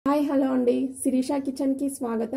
hi hello అండి శిరీష కిచెన్కి స్వాగతం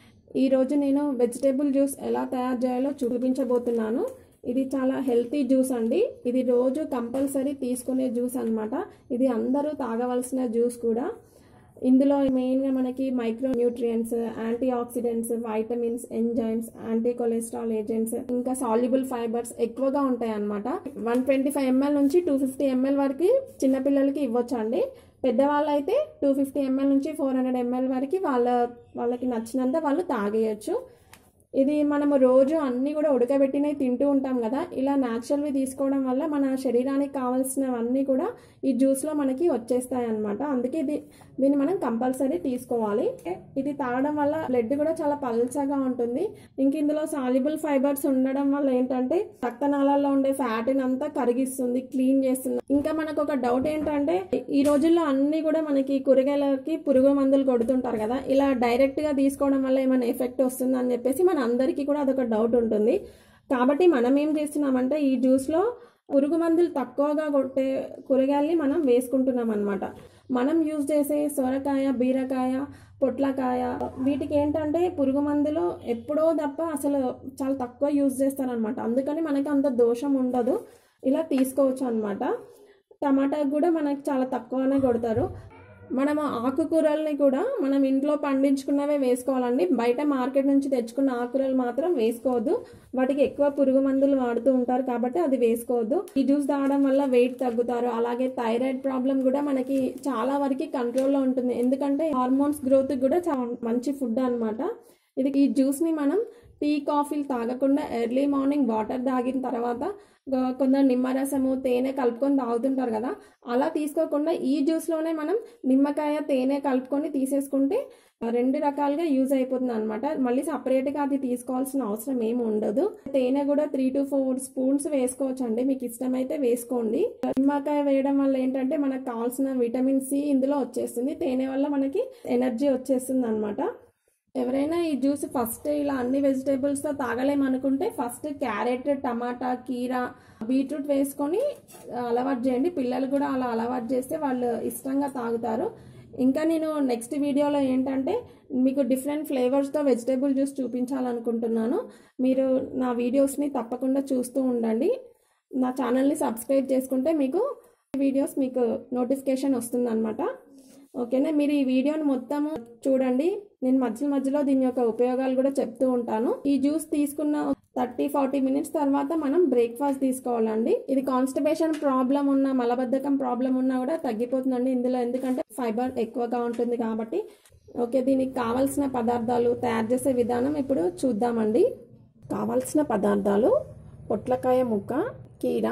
ఈరోజు నేను వెజిటేబుల్ జ్యూస్ ఎలా తయారు చేయాలో చూపించబోతున్నాను ఇది చాలా హెల్తీ జ్యూస్ అండి ఇది రోజు కంపల్సరీ తీసుకునే జ్యూస్ అన్నమాట ఇది అందరూ తాగవలసిన జ్యూస్ కూడా ఇందులో మెయిన్గా మనకి micronutrients antioxidants vitamins enzymes anti cholesterol agents ఇంకా సాల్యుబుల్ ఫైబర్స్ ఎక్కువగా ఉంటాయి అన్నమాట వన్ ట్వంటీ ఫైవ్ ఎంఎల్ నుంచి టూ ఫిఫ్టీ ఎంఎల్ వరకు చిన్నపిల్లలకి ఇవ్వచ్చు అండి పెద్దవాళ్ళు అయితే టూ ఫిఫ్టీ ఎంఎల్ నుంచి ఫోర్ హండ్రెడ్ ఎంఎల్ వరకు వాళ్ళ వాళ్ళకి నచ్చినంత వాళ్ళు తాగేయచ్చు ఇది మనము రోజు అన్నీ కూడా ఉడకబెట్టినవి తింటూ ఉంటాం కదా ఇలా న్యాచురల్వి తీసుకోవడం వల్ల మన శరీరానికి కావాల్సినవన్నీ కూడా ఈ జ్యూస్లో మనకి వచ్చేస్తాయి అనమాట అందుకే ఇది దీన్ని మనం కంపల్సరీ తీసుకోవాలి ఇది తాగడం వల్ల బ్లడ్ కూడా చాలా పల్చగా ఉంటుంది ఇంక ఇందులో సాల్యుబుల్ ఫైబర్స్ ఉండడం వల్ల ఏంటంటే రక్తనాళాల్లో ఉండే ఫ్యాట్ని అంతా కరిగిస్తుంది క్లీన్ చేస్తుంది ఇంకా మనకు ఒక డౌట్ ఏంటంటే ఈ రోజుల్లో అన్ని కూడా మనకి కూరగాయలకి పురుగు మందులు కొడుతుంటారు కదా ఇలా డైరెక్ట్గా తీసుకోవడం వల్ల ఏమైనా ఎఫెక్ట్ వస్తుంది అని చెప్పేసి మన అందరికీ కూడా అదొక డౌట్ ఉంటుంది కాబట్టి మనం ఏం చేస్తున్నామంటే ఈ జ్యూస్లో పురుగు మందులు తక్కువగా కొట్టే కూరగాయల్ని మనం వేసుకుంటున్నాం అనమాట మనం యూజ్ చేసే సొరకాయ బీరకాయ పొట్లకాయ వీటికి ఏంటంటే పురుగు మందులు ఎప్పుడో తప్ప అసలు చాలా తక్కువ యూజ్ చేస్తారనమాట అందుకని మనకి అంత దోషం ఉండదు ఇలా తీసుకోవచ్చు అనమాట టమాటాకు కూడా మనకి చాలా తక్కువనే కొడతారు మనము ఆకుకూరల్ని కూడా మనం ఇంట్లో పండించుకున్నవే వేసుకోవాలండి బయట మార్కెట్ నుంచి తెచ్చుకున్న ఆకుకూరలు మాత్రం వేసుకోవద్దు వాటికి ఎక్కువ పురుగు మందులు వాడుతూ ఉంటారు కాబట్టి అది వేసుకోవద్దు ఈ జ్యూస్ తాగడం వల్ల వెయిట్ తగ్గుతారు అలాగే థైరాయిడ్ ప్రాబ్లం కూడా మనకి చాలా వరకు కంట్రోల్లో ఉంటుంది ఎందుకంటే హార్మోన్స్ గ్రోత్ కూడా చాలా మంచి ఫుడ్ అనమాట ఇది ఈ జ్యూస్ని మనం టీ కాఫీలు తాగకుండా ఎర్లీ మార్నింగ్ వాటర్ తాగిన తర్వాత కొందరు నిమ్మరసము తేనె కలుపుకొని తాగుతుంటారు కదా అలా తీసుకోకుండా ఈ జ్యూస్లోనే మనం నిమ్మకాయ తేనె కలుపుకొని తీసేసుకుంటే రెండు రకాలుగా యూజ్ అయిపోతుంది అనమాట మళ్ళీ సపరేట్గా అది తీసుకోవాల్సిన అవసరం ఏమి ఉండదు తేనె కూడా త్రీ టు ఫోర్ స్పూన్స్ వేసుకోవచ్చు అండి మీకు ఇష్టమైతే వేసుకోండి నిమ్మకాయ వేయడం వల్ల ఏంటంటే మనకు కావాల్సిన విటమిన్ సి ఇందులో వచ్చేస్తుంది తేనె వల్ల మనకి ఎనర్జీ వచ్చేస్తుంది అనమాట ఎవరైనా ఈ జ్యూస్ ఫస్ట్ ఇలా అన్ని వెజిటేబుల్స్తో తాగలేమనుకుంటే ఫస్ట్ క్యారెట్ టమాటా కీరా బీట్రూట్ వేసుకొని అలవాటు చేయండి పిల్లలు కూడా అలా అలవాటు చేస్తే వాళ్ళు ఇష్టంగా తాగుతారు ఇంకా నేను నెక్స్ట్ వీడియోలో ఏంటంటే మీకు డిఫరెంట్ ఫ్లేవర్స్తో వెజిటేబుల్ జ్యూస్ చూపించాలనుకుంటున్నాను మీరు నా వీడియోస్ని తప్పకుండా చూస్తూ ఉండండి నా ఛానల్ని సబ్స్క్రైబ్ చేసుకుంటే మీకు వీడియోస్ మీకు నోటిఫికేషన్ వస్తుందన్నమాట ఓకేనా మీరు ఈ వీడియోని మొత్తం చూడండి నేను మధ్య మధ్యలో దీని యొక్క ఉపయోగాలు కూడా చెప్తూ ఉంటాను ఈ జ్యూస్ తీసుకున్న థర్టీ ఫార్టీ మినిట్స్ తర్వాత మనం బ్రేక్ఫాస్ట్ తీసుకోవాలండి ఇది కాన్స్టిపేషన్ ప్రాబ్లం ఉన్న మలబద్ధకం ప్రాబ్లం ఉన్నా కూడా తగ్గిపోతుందండి ఇందులో ఎందుకంటే ఫైబర్ ఎక్కువగా ఉంటుంది కాబట్టి ఓకే దీనికి కావాల్సిన పదార్థాలు తయారు చేసే విధానం ఇప్పుడు చూద్దామండి కావాల్సిన పదార్థాలు పొట్లకాయ ముక్క కీర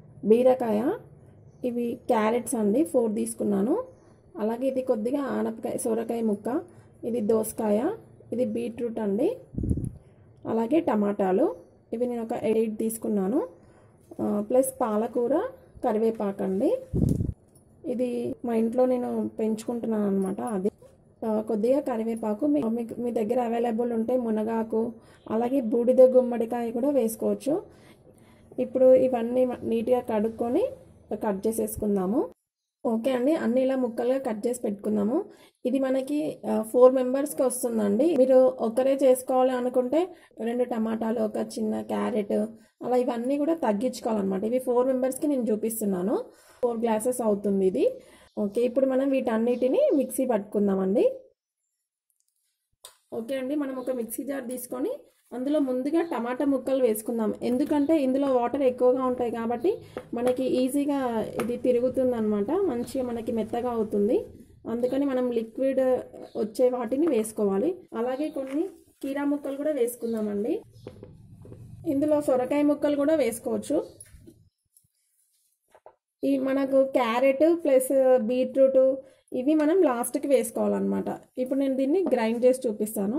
బీరకాయ ఇవి క్యారెట్స్ అండి ఫోర్ తీసుకున్నాను అలాగే ఇది కొద్దిగా ఆనపకాయ సొరకాయ ముక్క ఇది దోసకాయ ఇది బీట్రూట్ అండి అలాగే టమాటాలు ఇవి నేను ఒక ఎయిట్ తీసుకున్నాను ప్లస్ పాలకూర కరివేపాకు అండి ఇది మా ఇంట్లో నేను పెంచుకుంటున్నాను అనమాట అది కొద్దిగా కరివేపాకు మీకు మీ దగ్గర అవైలబుల్ ఉంటే మునగాకు అలాగే బూడిద గుమ్మడికాయ కూడా వేసుకోవచ్చు ఇప్పుడు ఇవన్నీ నీట్గా కడుక్కొని కట్ చేసేసుకుందాము ఓకే అండి అన్ని ఇలా ముక్కలుగా కట్ చేసి పెట్టుకుందాము ఇది మనకి ఫోర్ మెంబర్స్కి వస్తుందండి మీరు ఒకరే చేసుకోవాలి అనుకుంటే రెండు టమాటాలు ఒక చిన్న క్యారెట్ అలా ఇవన్నీ కూడా తగ్గించుకోవాలన్నమాట ఇవి ఫోర్ మెంబర్స్కి నేను చూపిస్తున్నాను ఫోర్ గ్లాసెస్ అవుతుంది ఇది ఓకే ఇప్పుడు మనం వీటన్నిటిని మిక్సీ పట్టుకుందామండి ఓకే అండి మనం ఒక మిక్సీ జార్ తీసుకొని అందులో ముందుగా టమాటా ముక్కలు వేసుకుందాం ఎందుకంటే ఇందులో వాటర్ ఎక్కువగా ఉంటాయి కాబట్టి మనకి ఈజీగా ఇది తిరుగుతుంది అనమాట మంచిగా మనకి మెత్తగా అవుతుంది అందుకని మనం లిక్విడ్ వచ్చే వాటిని వేసుకోవాలి అలాగే కొన్ని కీరా ముక్కలు కూడా వేసుకుందామండి ఇందులో సొరకాయ ముక్కలు కూడా వేసుకోవచ్చు ఈ మనకు క్యారెట్ ప్లస్ బీట్రూట్ ఇవి మనం లాస్ట్కి వేసుకోవాలన్నమాట ఇప్పుడు నేను దీన్ని గ్రైండ్ చేసి చూపిస్తాను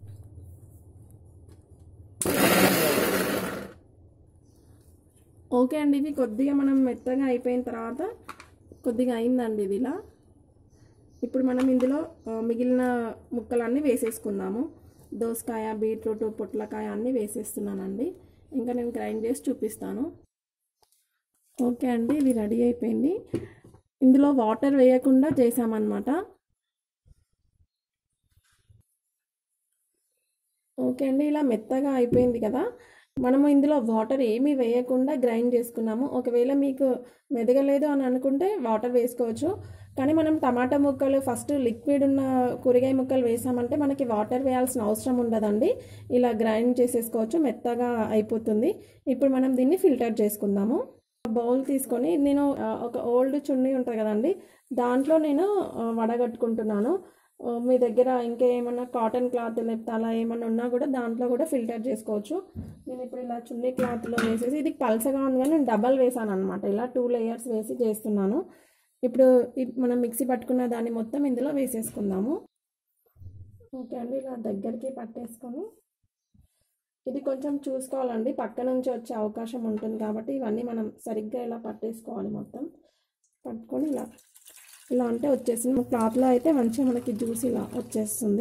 ఓకే అండి ఇవి కొద్దిగా మనం మెత్తగా అయిపోయిన తర్వాత కొద్దిగా అయిందండి ఇది ఇలా ఇప్పుడు మనం ఇందులో మిగిలిన ముక్కలన్నీ వేసేసుకుందాము దోసకాయ బీట్రూట్ పొట్లకాయ అన్నీ వేసేస్తున్నానండి ఇంకా నేను గ్రైండ్ చేసి చూపిస్తాను ఓకే అండి ఇది రెడీ అయిపోయింది ఇందులో వాటర్ వేయకుండా చేసామన్నమాట ఓకే అండి ఇలా మెత్తగా అయిపోయింది కదా మనము ఇందులో వాటర్ ఏమీ వేయకుండా గ్రైండ్ చేసుకున్నాము ఒకవేళ మీకు మెదగలేదు అని అనుకుంటే వాటర్ వేసుకోవచ్చు కానీ మనం టమాటా ముక్కలు ఫస్ట్ లిక్విడ్ ఉన్న కూరగాయ ముక్కలు వేసామంటే మనకి వాటర్ వేయాల్సిన అవసరం ఉండదండి ఇలా గ్రైండ్ చేసేసుకోవచ్చు మెత్తగా అయిపోతుంది ఇప్పుడు మనం దీన్ని ఫిల్టర్ చేసుకుందాము బౌల్ తీసుకొని నేను ఆ, ఒక ఓల్డ్ చున్నీ ఉంటుంది కదండి దాంట్లో నేను ఆ, వడగట్టుకుంటున్నాను ఆ, మీ దగ్గర ఇంకా ఏమన్నా కాటన్ క్లాత్ లేకపోతే అలా ఏమన్నా ఉన్నా కూడా దాంట్లో కూడా ఫిల్టర్ చేసుకోవచ్చు నేను ఇప్పుడు ఇలా చున్నీ క్లాత్లో వేసేసి ఇది పల్సగా ఉంది కానీ నేను డబల్ వేసాను అనమాట ఇలా టూ లేయర్స్ వేసి చేస్తున్నాను ఇప్పుడు ఇది మనం మిక్సీ పట్టుకున్న దాన్ని మొత్తం ఇందులో వేసేసుకుందాము ఓకే అండి ఇలా దగ్గరికి పట్టేసుకొని ఇది కొంచెం చూసుకోవాలండి పక్క నుంచి వచ్చే అవకాశం ఉంటుంది కాబట్టి ఇవన్నీ మనం సరిగ్గా ఇలా పట్టేసుకోవాలి మొత్తం పట్టుకొని ఇలా ఇలా అంటే వచ్చేసింది క్లాత్లో అయితే మంచిగా మనకి జ్యూస్ ఇలా వచ్చేస్తుంది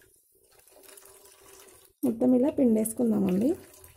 మొత్తం ఇలా పిండేసుకుందామండి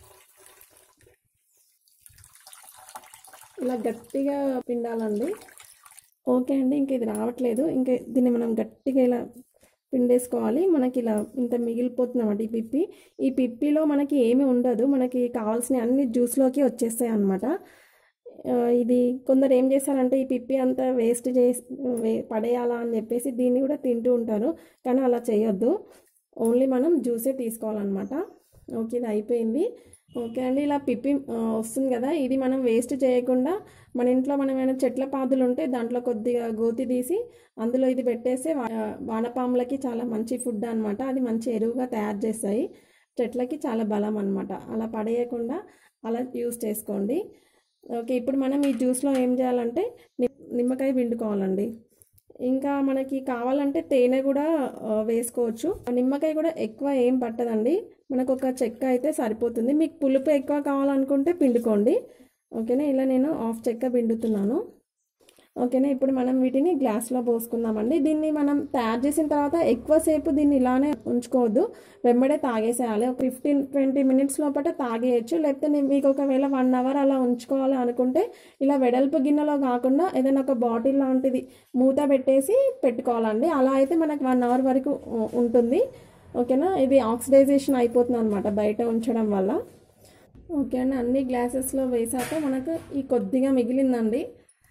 ఇలా గట్టిగా పిండాలండి ఓకే అండి ఇంక ఇది రావట్లేదు ఇంకా దీన్ని మనం గట్టిగా ఇలా పిండేసుకోవాలి మనకి ఇలా ఇంత మిగిలిపోతుందన్నమాట ఈ పిప్పి ఈ పిప్పిలో మనకి ఏమీ ఉండదు మనకి కావాల్సిన అన్ని జ్యూస్లోకి వచ్చేస్తాయి అన్నమాట ఆ, ఇది కొందరు ఏం చేస్తారంటే ఈ పిప్పి అంతా వేస్ట్ చేసి వే పడేయాలా అని చెప్పేసి దీన్ని కూడా తింటూ ఉంటారు కానీ అలా చేయొద్దు ఓన్లీ మనం జ్యూసే తీసుకోవాలన్నమాట ఓకే ఇది అయిపోయింది ఓకే అండి ఇలా పిప్పి ఆ, వస్తుంది కదా ఇది మనం వేస్ట్ చేయకుండా మన ఇంట్లో మనం ఏమైనా చెట్ల పాదులు ఉంటే దాంట్లో కొద్దిగా గోతి తీసి అందులో ఇది పెట్టేస్తే వా- వానపాములకి చాలా మంచి ఫుడ్ అన్నమాట అది మంచి ఎరువుగా తయారు చేస్తాయి చెట్లకి చాలా బలం అన్నమాట అలా పడేయకుండా అలా యూస్ చేసుకోండి ఓకే ఇప్పుడు మనం ఈ జ్యూస్లో ఏం చేయాలంటే ని- నిమ్మకాయ పిండుకోవాలండి ఇంకా మనకి కావాలంటే తేనె కూడా ఆ, వేసుకోవచ్చు నిమ్మకాయ కూడా ఎక్కువ ఏం పట్టదండి మనకు ఒక చెక్క అయితే సరిపోతుంది మీకు పులుపు ఎక్కువ కావాలనుకుంటే పిండుకోండి ఓకేనా ఇలా నేను హాఫ్ చెక్క పిండుతున్నాను ఓకేనా ఇప్పుడు మనం వీటిని గ్లాస్లో పోసుకుందామండి దీన్ని మనం తయారు చేసిన తర్వాత ఎక్కువసేపు దీన్ని ఇలానే ఉంచుకోవద్దు వెంబడే తాగేసేయాలి ఒక ఫిఫ్టీన్ ట్వంటీ మినిట్స్ లోపల తాగేయచ్చు లేకపోతే నే- మీకు ఒకవేళ వన్ అవర్ అలా ఉంచుకోవాలి అనుకుంటే ఇలా వెడల్పు గిన్నెలో కాకుండా ఏదైనా ఒక బాటిల్ లాంటిది మూత పెట్టేసి పెట్టుకోవాలండి అలా అయితే మనకు వన్ అవర్ వరకు ఉ- ఉంటుంది ఓకేనా ఇది ఆక్సిడైజేషన్ అయిపోతుంది అనమాట బయట ఉంచడం వల్ల ఓకే అండి అన్ని గ్లాసెస్లో వేసాక మనకు ఈ కొద్దిగా మిగిలిందండి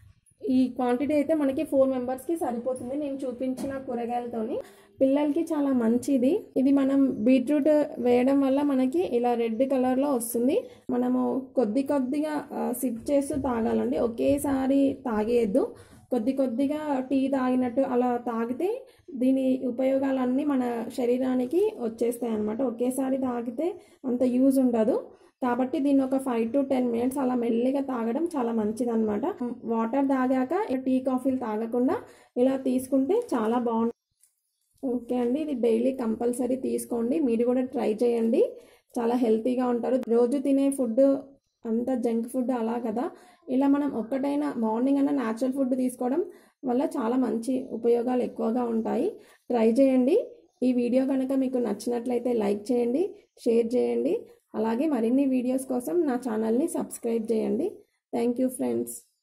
ఈ క్వాంటిటీ అయితే మనకి ఫోర్ మెంబర్స్కి సరిపోతుంది నేను చూపించిన కూరగాయలతోని పిల్లలకి చాలా మంచిది ఇది మనం బీట్రూట్ వేయడం వల్ల మనకి ఇలా రెడ్ కలర్లో వస్తుంది మనము కొద్ది కొద్దిగా సిప్ చేస్తూ తాగాలండి ఒకేసారి తాగేయద్దు కొద్ది కొద్దిగా టీ తాగినట్టు అలా తాగితే దీని ఉపయోగాలన్నీ మన శరీరానికి వచ్చేస్తాయి అన్నమాట ఒకేసారి తాగితే అంత యూజ్ ఉండదు కాబట్టి దీన్ని ఒక ఫైవ్ టు టెన్ మినిట్స్ అలా మెల్లిగా తాగడం చాలా మంచిది అనమాట వాటర్ తాగాక టీ కాఫీలు తాగకుండా ఇలా తీసుకుంటే చాలా బాగుంటుంది ఓకే అండి ఇది డైలీ కంపల్సరీ తీసుకోండి మీరు కూడా ట్రై చేయండి చాలా హెల్తీగా ఉంటారు రోజు తినే ఫుడ్ అంతా జంక్ ఫుడ్ అలా కదా ఇలా మనం ఒక్కటైనా మార్నింగ్ అన్న న్యాచురల్ ఫుడ్ తీసుకోవడం వల్ల చాలా మంచి ఉపయోగాలు ఎక్కువగా ఉంటాయి ట్రై చేయండి ఈ వీడియో కనుక మీకు నచ్చినట్లయితే లైక్ చేయండి షేర్ చేయండి అలాగే మరిన్ని వీడియోస్ కోసం నా ఛానల్ని సబ్స్క్రైబ్ చేయండి థ్యాంక్ యూ ఫ్రెండ్స్